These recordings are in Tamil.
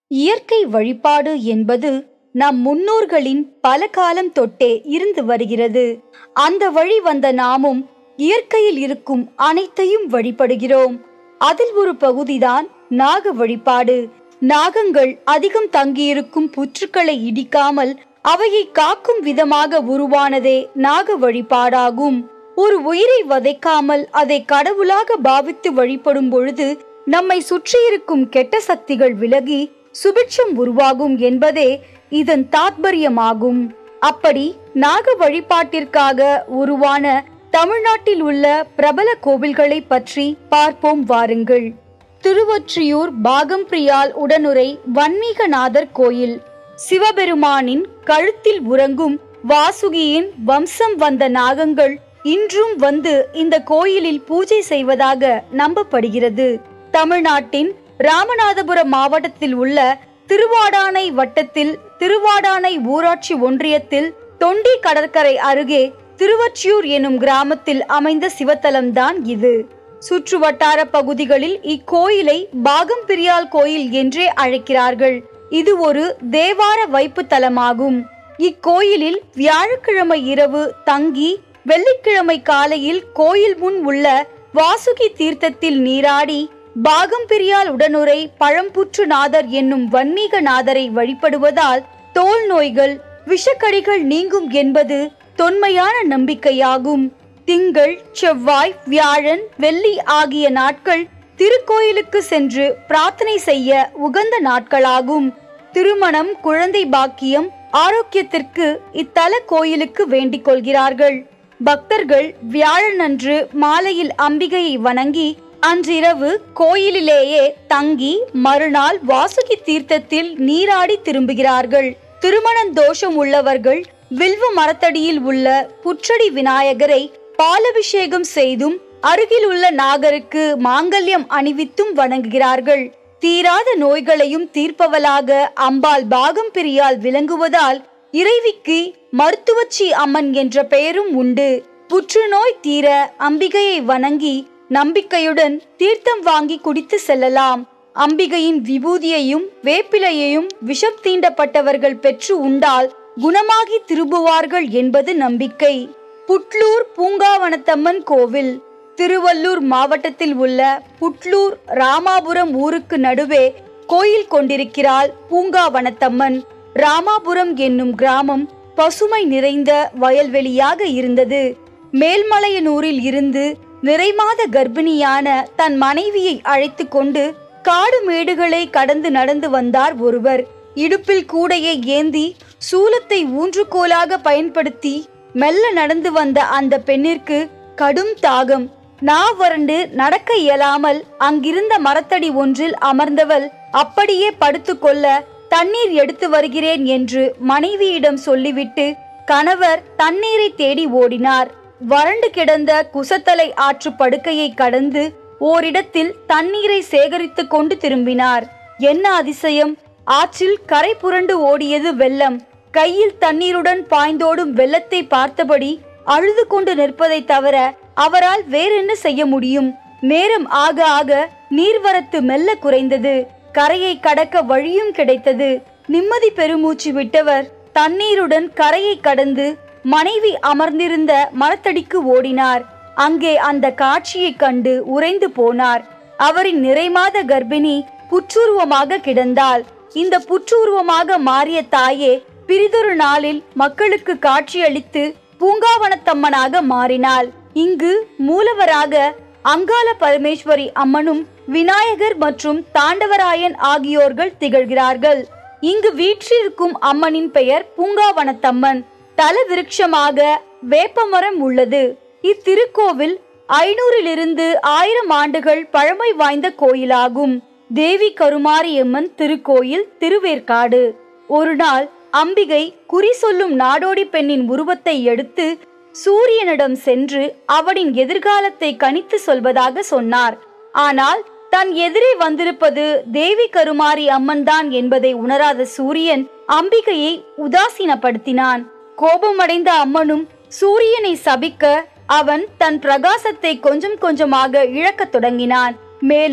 இயற்கை வழிபாடு என்பது நம் முன்னோர்களின் பல காலம் தொட்டே இருந்து வருகிறது அந்த வழி வந்த நாமும் இயற்கையில் இருக்கும் அனைத்தையும் வழிபடுகிறோம் அதில் ஒரு பகுதிதான் நாக வழிபாடு நாகங்கள் அதிகம் தங்கியிருக்கும் புற்றுக்களை இடிக்காமல் அவையை காக்கும் விதமாக உருவானதே நாக வழிபாடாகும் ஒரு உயிரை வதைக்காமல் அதை கடவுளாக பாவித்து வழிபடும் பொழுது நம்மை சுற்றியிருக்கும் கெட்ட சக்திகள் விலகி சுபிட்சம் உருவாகும் என்பதே இதன் தாத்பரியமாகும் அப்படி நாக வழிபாட்டிற்காக உருவான தமிழ்நாட்டில் உள்ள பிரபல கோவில்களை பற்றி பார்ப்போம் வாருங்கள் திருவொற்றியூர் பாகம்பிரியால் உடனுரை வன்மீகநாதர் கோயில் சிவபெருமானின் கழுத்தில் உறங்கும் வாசுகியின் வம்சம் வந்த நாகங்கள் இன்றும் வந்து இந்த கோயிலில் பூஜை செய்வதாக நம்பப்படுகிறது தமிழ்நாட்டின் ராமநாதபுரம் மாவட்டத்தில் உள்ள திருவாடானை வட்டத்தில் திருவாடானை ஊராட்சி ஒன்றியத்தில் தொண்டி கடற்கரை அருகே திருவொற்றியூர் எனும் கிராமத்தில் அமைந்த சிவத்தலம்தான் இது சுற்று வட்டார பகுதிகளில் இக்கோயிலை பாகம்பிரியால் கோயில் என்றே அழைக்கிறார்கள் இது ஒரு தேவார வைப்பு தலமாகும் இக்கோயிலில் வியாழக்கிழமை இரவு தங்கி வெள்ளிக்கிழமை காலையில் கோயில் முன் உள்ள வாசுகி தீர்த்தத்தில் நீராடி பாகம்பிரியால் உடனுரை பழம்புற்றுநாதர் என்னும் வன்மீகநாதரை வழிபடுவதால் தோல் நோய்கள் விஷக்கடிகள் நீங்கும் என்பது தொன்மையான நம்பிக்கையாகும் திங்கள் செவ்வாய் வியாழன் வெள்ளி ஆகிய நாட்கள் திருக்கோயிலுக்கு சென்று பிரார்த்தனை செய்ய உகந்த நாட்களாகும் திருமணம் குழந்தை பாக்கியம் ஆரோக்கியத்திற்கு இத்தல கோயிலுக்கு வேண்டிக் கொள்கிறார்கள் பக்தர்கள் வியாழனன்று மாலையில் அம்பிகையை வணங்கி அன்றிரவு கோயிலிலேயே தங்கி மறுநாள் வாசுகி தீர்த்தத்தில் நீராடி திரும்புகிறார்கள் திருமண தோஷம் உள்ளவர்கள் வில்வ மரத்தடியில் உள்ள புற்றடி விநாயகரை பாலபிஷேகம் செய்தும் அருகில் உள்ள நாகருக்கு மாங்கல்யம் அணிவித்தும் வணங்குகிறார்கள் தீராத நோய்களையும் தீர்ப்பவளாக அம்பாள் பாகம் பிரியால் விளங்குவதால் இறைவிக்கு மருத்துவச்சி அம்மன் என்ற பெயரும் உண்டு புற்றுநோய் தீர அம்பிகையை வணங்கி நம்பிக்கையுடன் தீர்த்தம் வாங்கி குடித்து செல்லலாம் அம்பிகையின் விபூதியையும் வேப்பிலையையும் விஷம் தீண்டப்பட்டவர்கள் பெற்று உண்டால் குணமாகி திரும்புவார்கள் என்பது நம்பிக்கை புட்லூர் பூங்காவனத்தம்மன் கோவில் திருவள்ளூர் மாவட்டத்தில் உள்ள புட்லூர் ராமாபுரம் ஊருக்கு நடுவே கோயில் கொண்டிருக்கிறாள் பூங்காவனத்தம்மன் ராமாபுரம் என்னும் கிராமம் பசுமை நிறைந்த வயல்வெளியாக இருந்தது மேல்மலையனூரில் இருந்து நிறைமாத கர்ப்பிணியான தன் மனைவியை அழைத்து கொண்டு காடு மேடுகளை கடந்து நடந்து வந்தார் ஒருவர் இடுப்பில் கூடையை ஏந்தி சூலத்தை ஊன்றுகோலாக பயன்படுத்தி மெல்ல நடந்து வந்த அந்த பெண்ணிற்கு கடும் தாகம் நா வறண்டு நடக்க இயலாமல் அங்கிருந்த மரத்தடி ஒன்றில் அமர்ந்தவள் அப்படியே படுத்துக்கொள்ள தண்ணீர் எடுத்து வருகிறேன் என்று மனைவியிடம் சொல்லிவிட்டு கணவர் தண்ணீரை தேடி ஓடினார் வறண்டு கிடந்த குசத்தலை ஆற்று படுக்கையை கடந்து ஓரிடத்தில் தண்ணீரை சேகரித்து கொண்டு திரும்பினார் என்ன அதிசயம் ஆற்றில் கரை புரண்டு ஓடியது வெள்ளம் கையில் தண்ணீருடன் பாய்ந்தோடும் வெள்ளத்தை பார்த்தபடி அழுது கொண்டு நிற்பதை தவிர அவரால் வேறென்ன செய்ய முடியும் நேரம் ஆக ஆக நீர்வரத்து மெல்ல குறைந்தது கரையை கடக்க வழியும் கிடைத்தது நிம்மதி பெருமூச்சு விட்டவர் தண்ணீருடன் கரையை கடந்து மனைவி அமர்ந்திருந்த மரத்தடிக்கு ஓடினார் அங்கே அந்த காட்சியைக் கண்டு உறைந்து போனார் அவரின் நிறைமாத கர்ப்பிணி புற்றுருவமாக கிடந்தாள் இந்த புற்றுருவமாக மாறிய தாயே பிரிதொரு நாளில் மக்களுக்கு காட்சியளித்து பூங்காவனத்தம்மனாக மாறினாள் இங்கு மூலவராக அங்காள பரமேஸ்வரி அம்மனும் விநாயகர் மற்றும் தாண்டவராயன் ஆகியோர்கள் திகழ்கிறார்கள் இங்கு வீற்றிருக்கும் அம்மனின் பெயர் பூங்காவனத்தம்மன் தல விருட்சமாக வேப்பமரம் உள்ளது இத்திருக்கோவில் ஐநூறிலிருந்து ஆயிரம் ஆண்டுகள் பழமை வாய்ந்த கோயிலாகும் தேவி கருமாரியம்மன் திருக்கோயில் திருவேற்காடு ஒரு நாள் அம்பிகை குறி சொல்லும் நாடோடி பெண்ணின் உருவத்தை எடுத்து சூரியனிடம் சென்று அவனின் எதிர்காலத்தை கணித்து சொல்வதாக சொன்னார் ஆனால் தன் எதிரே வந்திருப்பது தேவி கருமாரி அம்மன் தான் என்பதை உணராத சூரியன் அம்பிகையை உதாசீனப்படுத்தினான் கோபமடைந்த அம்மனும் சூரியனை சபிக்க அவன் தன் பிரகாசத்தை கொஞ்சம் கொஞ்சமாக இழக்கத் தொடங்கினான் மேலும்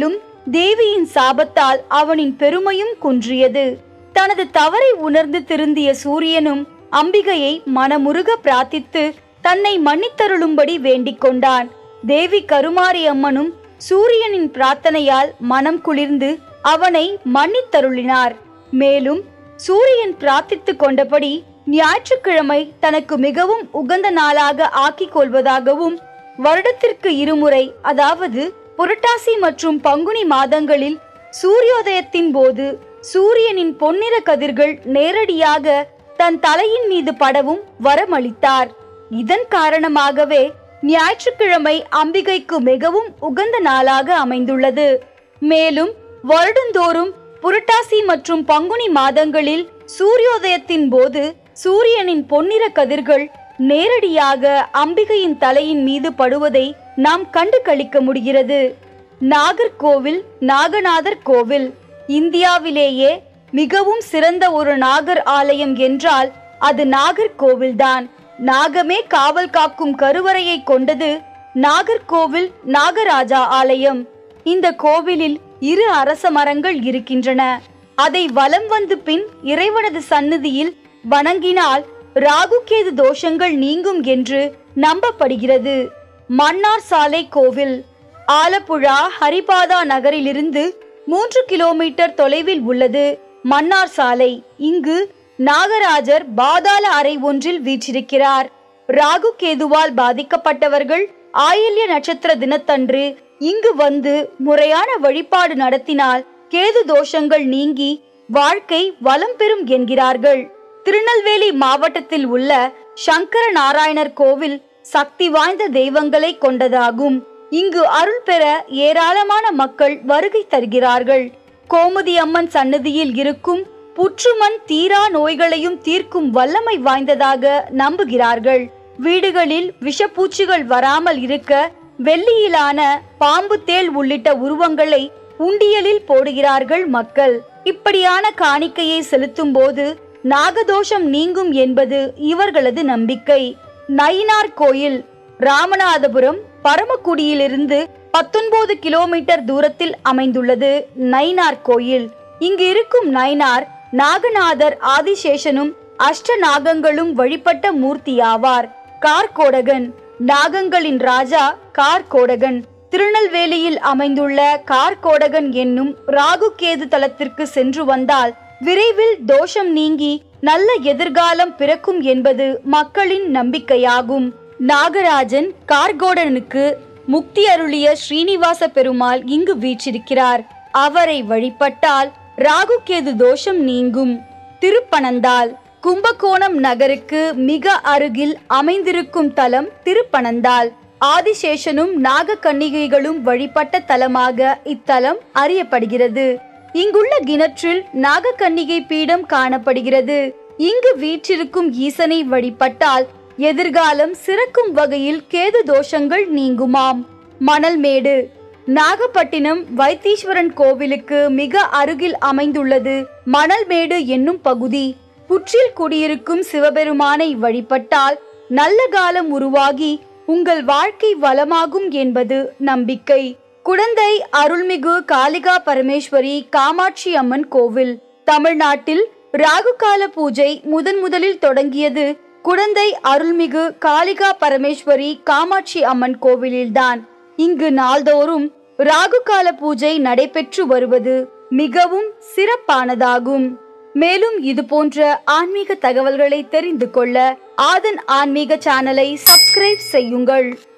தேவியின் சாபத்தால் அவனின் பெருமையும் குன்றியது தனது தவறை உணர்ந்து திருந்திய சூரியனும் அம்பிகையை மனமுருக பிரார்த்தித்து தன்னை மன்னித்தருளும்படி வேண்டிக் கொண்டான் தேவி கருமாரி அம்மனும் சூரியனின் பிரார்த்தனையால் மனம் குளிர்ந்து அவனை மன்னித்தருளினார் மேலும் சூரியன் பிரார்த்தித்துக் கொண்டபடி ஞாயிற்றுக்கிழமை தனக்கு மிகவும் உகந்த நாளாக ஆக்கிக் கொள்வதாகவும் வருடத்திற்கு இருமுறை அதாவது புரட்டாசி மற்றும் பங்குனி மாதங்களில் சூரியோதயத்தின் போது சூரியனின் பொன்னிற கதிர்கள் நேரடியாக தன் தலையின் மீது படவும் வரமளித்தார் இதன் காரணமாகவே ஞாயிற்றுக்கிழமை அம்பிகைக்கு மிகவும் உகந்த நாளாக அமைந்துள்ளது மேலும் வருடந்தோறும் புரட்டாசி மற்றும் பங்குனி மாதங்களில் சூரியோதயத்தின் போது சூரியனின் பொன்னிற கதிர்கள் நேரடியாக அம்பிகையின் தலையின் மீது படுவதை நாம் கண்டு களிக்க முடிகிறது நாகர்கோவில் நாகநாதர் கோவில் இந்தியாவிலேயே மிகவும் சிறந்த ஒரு நாகர் ஆலயம் என்றால் அது நாகர்கோவில்தான் நாகமே காவல் காக்கும் கருவறையை கொண்டது நாகர்கோவில் நாகராஜா ஆலயம் இந்த கோவிலில் இரு அரச மரங்கள் இருக்கின்றன அதை வலம் வந்து பின் இறைவனது சந்நிதியில் வணங்கினால் ராகுகேது தோஷங்கள் நீங்கும் என்று நம்பப்படுகிறது மன்னார் சாலை கோவில் ஆலப்புழா ஹரிபாதா நகரிலிருந்து மூன்று கிலோமீட்டர் தொலைவில் உள்ளது மன்னார் சாலை இங்கு நாகராஜர் பாதாள அறை ஒன்றில் வீற்றிருக்கிறார் ராகு கேதுவால் பாதிக்கப்பட்டவர்கள் ஆயில்ய நட்சத்திர தினத்தன்று இங்கு வந்து முறையான வழிபாடு நடத்தினால் கேது தோஷங்கள் நீங்கி வாழ்க்கை வளம் பெறும் என்கிறார்கள் திருநெல்வேலி மாவட்டத்தில் உள்ள சங்கர நாராயணர் கோவில் சக்தி வாய்ந்த தெய்வங்களை கொண்டதாகும் இங்கு அருள் பெற ஏராளமான மக்கள் வருகை தருகிறார்கள் கோமுதி அம்மன் சன்னதியில் இருக்கும் புற்றுமண் தீரா நோய்களையும் தீர்க்கும் வல்லமை வாய்ந்ததாக நம்புகிறார்கள் வீடுகளில் விஷப்பூச்சிகள் வராமல் இருக்க வெள்ளியிலான பாம்பு தேள் உள்ளிட்ட உருவங்களை உண்டியலில் போடுகிறார்கள் மக்கள் இப்படியான காணிக்கையை செலுத்தும் போது நாகதோஷம் நீங்கும் என்பது இவர்களது நம்பிக்கை நயினார் கோயில் ராமநாதபுரம் பரமக்குடியிலிருந்து பத்தொன்பது கிலோமீட்டர் தூரத்தில் அமைந்துள்ளது நயினார் கோயில் இங்கு இருக்கும் நயினார் நாகநாதர் ஆதிசேஷனும் அஷ்ட நாகங்களும் வழிபட்ட மூர்த்தியாவார் கார்கோடகன் நாகங்களின் ராஜா கார்கோடகன் திருநெல்வேலியில் அமைந்துள்ள கார்கோடகன் என்னும் ராகு கேது தலத்திற்கு சென்று வந்தால் விரைவில் தோஷம் நீங்கி நல்ல எதிர்காலம் பிறக்கும் என்பது மக்களின் நம்பிக்கையாகும் நாகராஜன் கார்கோடனுக்கு முக்தி அருளிய ஸ்ரீனிவாச பெருமாள் இங்கு வீற்றிருக்கிறார் அவரை வழிபட்டால் ராகுகேது தோஷம் நீங்கும் திருப்பனந்தாள் கும்பகோணம் நகருக்கு மிக அருகில் அமைந்திருக்கும் தலம் திருப்பனந்தாள் ஆதிசேஷனும் நாகக்கன்னிகைகளும் வழிபட்ட தலமாக இத்தலம் அறியப்படுகிறது இங்குள்ள கிணற்றில் நாகக்கன்னிகை பீடம் காணப்படுகிறது இங்கு வீற்றிருக்கும் ஈசனை வழிபட்டால் எதிர்காலம் சிறக்கும் வகையில் கேது தோஷங்கள் நீங்குமாம் மணல்மேடு நாகப்பட்டினம் வைத்தீஸ்வரன் கோவிலுக்கு மிக அருகில் அமைந்துள்ளது மணல்மேடு என்னும் பகுதி புற்றில் குடியிருக்கும் சிவபெருமானை வழிபட்டால் நல்ல காலம் உருவாகி உங்கள் வாழ்க்கை வளமாகும் என்பது நம்பிக்கை குடந்தை அருள்மிகு காளிகா பரமேஸ்வரி காமாட்சி அம்மன் கோவில் தமிழ்நாட்டில் ராகுகால பூஜை முதன் முதலில் தொடங்கியது குடந்தை அருள்மிகு காளிகா பரமேஸ்வரி காமாட்சி அம்மன் கோவிலில்தான் இங்கு நாள்தோறும் ராகுகால பூஜை நடைபெற்று வருவது மிகவும் சிறப்பானதாகும் மேலும் இது போன்ற ஆன்மீக தகவல்களை தெரிந்து கொள்ள ஆதன் ஆன்மீக சேனலை சப்ஸ்கிரைப் செய்யுங்கள்